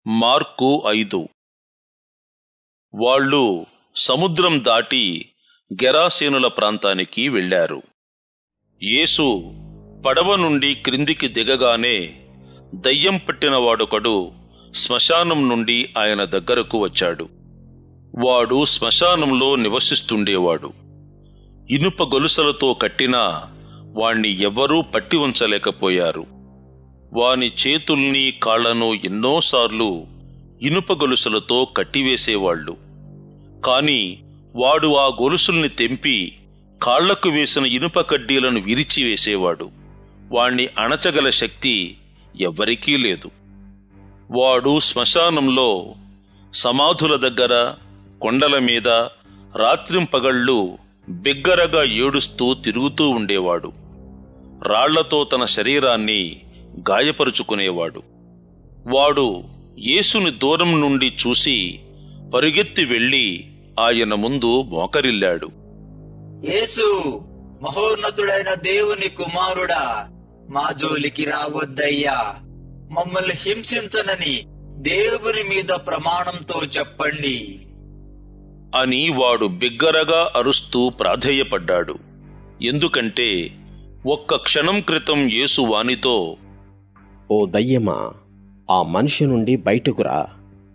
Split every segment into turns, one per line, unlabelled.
mark ఐదు వాళ్ళు సముద్రం దాటి గెరాసేనుల ప్రాంతానికి వెళ్ళారు యేసు పడవ నుండి క్రిందికి దిగగానే దయ్యం పట్టిన వాడొకడు శ్మశానం నుండి ఆయన దగ్గరకు వచ్చాడు వాడు శ్మశానంలో నివసిస్తుండేవాడు ఇనుప గొలుసలతో కట్టినా వాణ్ణి ఎవ్వరూ పట్టి ఉంచలేకపోయారు వాని చేతుల్ని కాళ్లను ఎన్నోసార్లు ఇనుప గొలుసులతో కట్టివేసేవాళ్లు కాని వాడు ఆ గొలుసుల్ని తెంపి కాళ్లకు వేసిన ఇనుప కడ్డీలను విరిచివేసేవాడు వాణ్ణి అణచగల శక్తి ఎవ్వరికీ లేదు వాడు శ్మశానంలో సమాధుల దగ్గర కొండల మీద రాత్రింపగళ్ళు బిగ్గరగా ఏడుస్తూ తిరుగుతూ ఉండేవాడు రాళ్లతో తన శరీరాన్ని గాయపరుచుకునేవాడు వాడు యేసుని దూరం నుండి చూసి పరుగెత్తి వెళ్లి ఆయన ముందు మోకరిల్లాడు
యేసు మహోన్నతుడైన దేవుని కుమారుడా మా జోలికి రావద్దయ్యా మమ్మల్ని హింసించనని దేవుని మీద ప్రమాణంతో చెప్పండి
అని వాడు బిగ్గరగా అరుస్తూ ప్రాధేయపడ్డాడు ఎందుకంటే ఒక్క క్షణం క్రితం యేసు వానితో
ఓ దయ్యమా ఆ మనిషి నుండి బయటకు రా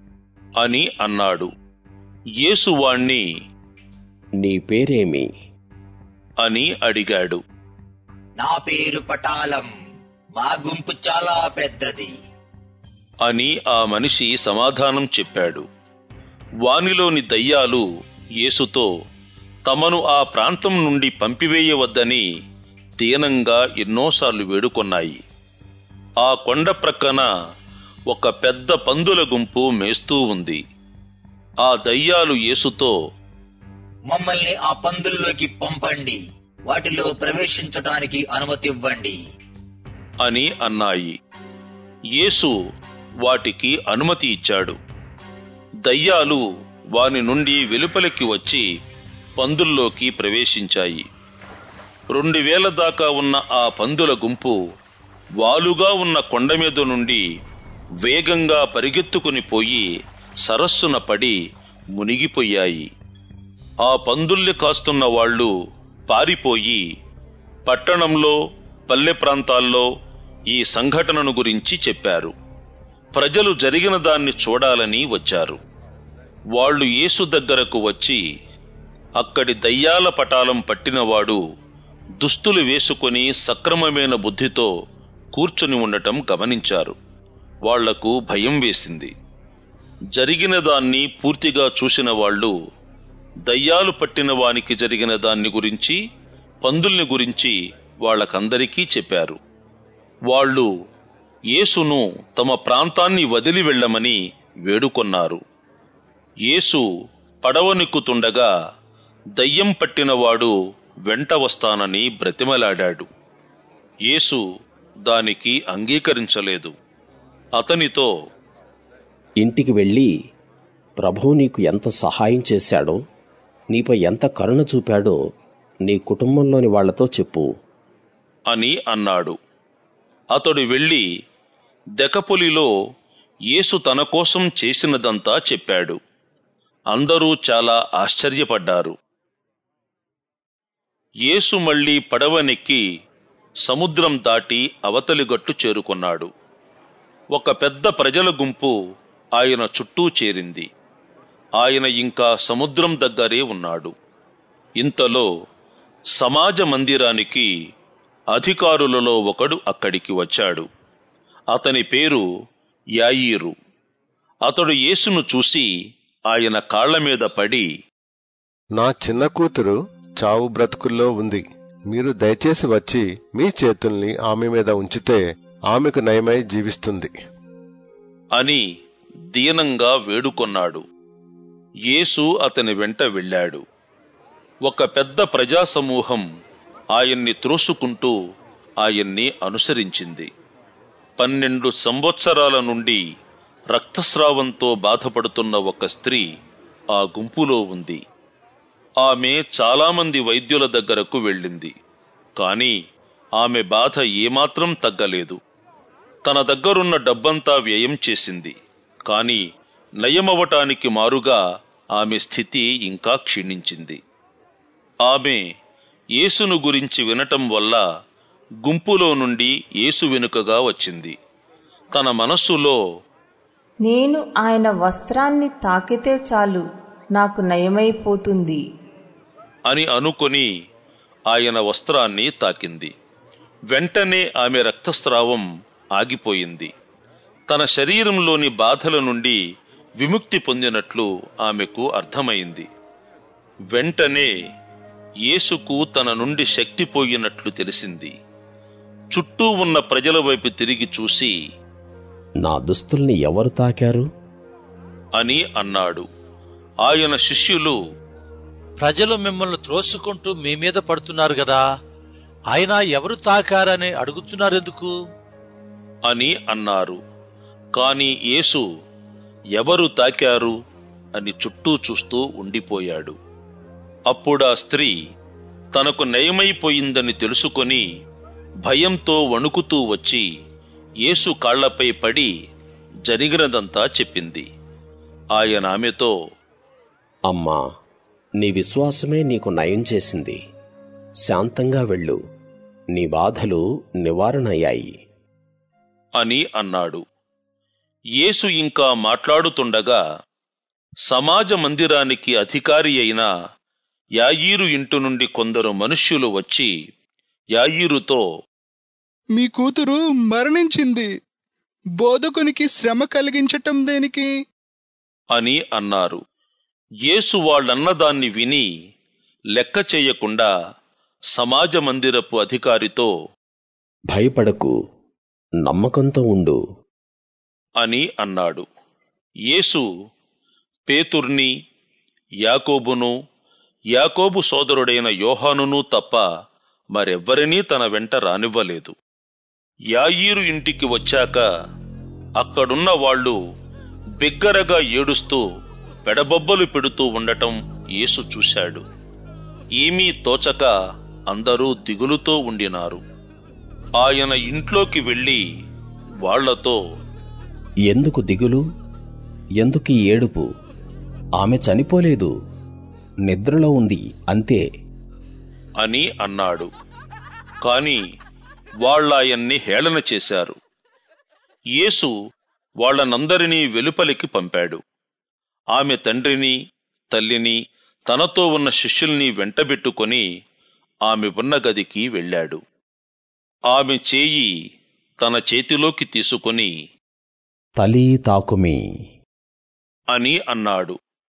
అని అన్నాడు యేసు వాణ్ణి
నీ పేరేమి
అని అడిగాడు
నా పేరు పటాలం మా గుంపు చాలా పెద్దది
అని ఆ మనిషి సమాధానం చెప్పాడు వానిలోని దయ్యాలు యేసుతో తమను ఆ ప్రాంతం నుండి పంపివేయవద్దని దీనంగా ఎన్నోసార్లు వేడుకొన్నాయి ఆ కొండ ప్రక్కన ఒక పెద్ద పందుల గుంపు మేస్తూ ఉంది ఆ దయ్యాలు యేసుతో
మమ్మల్ని ఆ పందుల్లోకి పంపండి వాటిలో ప్రవేశించటానికి అనుమతి ఇవ్వండి
అని అన్నాయి యేసు వాటికి అనుమతి ఇచ్చాడు దయ్యాలు వాని నుండి వెలుపలికి వచ్చి పందుల్లోకి ప్రవేశించాయి రెండు వేల దాకా ఉన్న ఆ పందుల గుంపు వాలుగా ఉన్న కొండ మీద నుండి వేగంగా పరిగెత్తుకుని పోయి సరస్సున పడి మునిగిపోయాయి ఆ పందుల్ని కాస్తున్న వాళ్ళు పారిపోయి పట్టణంలో పల్లె ప్రాంతాల్లో ఈ సంఘటనను గురించి చెప్పారు ప్రజలు జరిగిన దాన్ని చూడాలని వచ్చారు వాళ్ళు యేసు దగ్గరకు వచ్చి అక్కడి దయ్యాల పటాలం పట్టినవాడు దుస్తులు వేసుకొని సక్రమమైన బుద్ధితో కూర్చుని ఉండటం గమనించారు వాళ్లకు భయం వేసింది జరిగిన దాన్ని పూర్తిగా చూసిన వాళ్ళు దయ్యాలు పట్టిన వానికి జరిగిన దాన్ని గురించి పందుల్ని గురించి వాళ్ళకందరికీ చెప్పారు వాళ్ళు యేసును తమ ప్రాంతాన్ని వదిలి వెళ్ళమని వేడుకొన్నారు యేసు పడవనెక్కుతుండగా దయ్యం పట్టినవాడు వెంట వస్తానని బ్రతిమలాడాడు యేసు దానికి అంగీకరించలేదు అతనితో
ఇంటికి వెళ్ళి ప్రభువు నీకు ఎంత సహాయం చేశాడో నీపై ఎంత కరుణ చూపాడో నీ కుటుంబంలోని వాళ్లతో చెప్పు
అని అన్నాడు అతడు వెళ్ళి దెకపొలిలో యేసు తన కోసం చేసినదంతా చెప్పాడు అందరూ చాలా ఆశ్చర్యపడ్డారు యేసు మళ్ళీ పడవనెక్కి సముద్రం దాటి అవతలి గట్టు చేరుకున్నాడు ఒక పెద్ద ప్రజల గుంపు ఆయన చుట్టూ చేరింది ఆయన ఇంకా సముద్రం దగ్గరే ఉన్నాడు ఇంతలో సమాజ మందిరానికి అధికారులలో ఒకడు అక్కడికి వచ్చాడు అతని పేరు యాయీరు అతడు యేసును చూసి ఆయన కాళ్ల మీద పడి
నా చిన్న కూతురు చావు బ్రతుకుల్లో ఉంది మీరు దయచేసి వచ్చి మీ చేతుల్ని ఆమె మీద ఉంచితే ఆమెకు నయమై జీవిస్తుంది
అని దీనంగా వేడుకొన్నాడు యేసు అతని వెంట వెళ్ళాడు ఒక పెద్ద ప్రజాసమూహం ఆయన్ని త్రోసుకుంటూ ఆయన్ని అనుసరించింది పన్నెండు సంవత్సరాల నుండి రక్తస్రావంతో బాధపడుతున్న ఒక స్త్రీ ఆ గుంపులో ఉంది ఆమె చాలామంది వైద్యుల దగ్గరకు వెళ్ళింది కాని ఆమె బాధ ఏమాత్రం తగ్గలేదు తన దగ్గరున్న డబ్బంతా వ్యయం చేసింది కాని నయమవటానికి మారుగా ఆమె స్థితి ఇంకా క్షీణించింది ఆమె యేసును గురించి వినటం వల్ల గుంపులో నుండి యేసు వెనుకగా వచ్చింది తన మనస్సులో
నేను ఆయన వస్త్రాన్ని తాకితే చాలు నాకు నయమైపోతుంది
అని అనుకొని ఆయన వస్త్రాన్ని తాకింది వెంటనే ఆమె రక్తస్రావం ఆగిపోయింది తన శరీరంలోని బాధల నుండి విముక్తి పొందినట్లు ఆమెకు అర్థమైంది వెంటనే యేసుకు తన నుండి శక్తి పోయినట్లు తెలిసింది చుట్టూ ఉన్న ప్రజల వైపు తిరిగి చూసి
నా దుస్తుల్ని ఎవరు తాకారు
అని అన్నాడు ఆయన శిష్యులు
ప్రజలు మిమ్మల్ని త్రోసుకుంటూ మీ మీద పడుతున్నారు గదా ఆయన ఎవరు తాకారని అడుగుతున్నారెందుకు
అని అన్నారు కాని యేసు ఎవరు తాకారు అని చుట్టూ చూస్తూ ఉండిపోయాడు అప్పుడా స్త్రీ తనకు నయమైపోయిందని తెలుసుకొని భయంతో వణుకుతూ వచ్చి యేసు కాళ్లపై పడి జరిగినదంతా చెప్పింది ఆయన ఆమెతో
అమ్మా నీ విశ్వాసమే నీకు నయం చేసింది శాంతంగా వెళ్ళు నీ బాధలు నివారణయ్యాయి
అని అన్నాడు యేసు ఇంకా మాట్లాడుతుండగా సమాజ మందిరానికి అధికారి అయిన యాయీరు ఇంటి నుండి కొందరు మనుష్యులు వచ్చి యాయీరుతో
మీ కూతురు మరణించింది బోధకునికి శ్రమ కలిగించటం దేనికి
అని అన్నారు యేసు వాళ్ళన్నదాన్ని విని లెక్క చేయకుండా సమాజ మందిరపు అధికారితో
భయపడకు నమ్మకంతో ఉండు
అని అన్నాడు యేసు పేతుర్ని యాకోబును యాకోబు సోదరుడైన యోహానును తప్ప మరెవ్వరినీ తన వెంట రానివ్వలేదు యాయీరు ఇంటికి వచ్చాక అక్కడున్న వాళ్ళు బిగ్గరగా ఏడుస్తూ పెడబొబ్బలు పెడుతూ ఉండటం యేసు చూశాడు ఏమీ తోచక అందరూ దిగులుతో ఉండినారు ఆయన ఇంట్లోకి వెళ్ళి వాళ్లతో
ఎందుకు దిగులు ఎందుకు ఈ ఏడుపు ఆమె చనిపోలేదు నిద్రలో ఉంది అంతే
అని అన్నాడు కాని వాళ్ళాయన్ని హేళన చేశారు యేసు వాళ్ళనందరినీ వెలుపలికి పంపాడు ఆమె తండ్రిని తల్లిని తనతో ఉన్న శిష్యుల్ని వెంటబెట్టుకొని ఆమె ఉన్న గదికి వెళ్ళాడు ఆమె చేయి తన చేతిలోకి తీసుకొని
తలీ తాకుమి
అని అన్నాడు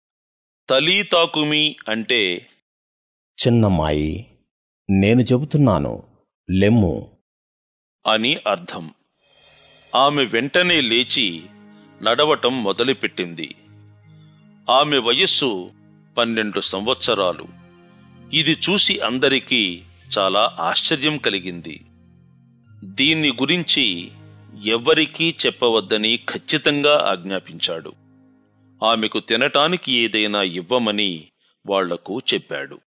తలీతాకుమి అంటే
చిన్నమ్మాయి నేను చెబుతున్నాను లెమ్ము
అని అర్థం ఆమె వెంటనే లేచి నడవటం మొదలుపెట్టింది ఆమె వయస్సు పన్నెండు సంవత్సరాలు ఇది చూసి అందరికీ చాలా ఆశ్చర్యం కలిగింది దీన్ని గురించి ఎవ్వరికీ చెప్పవద్దని ఖచ్చితంగా ఆజ్ఞాపించాడు ఆమెకు తినటానికి ఏదైనా ఇవ్వమని వాళ్లకు చెప్పాడు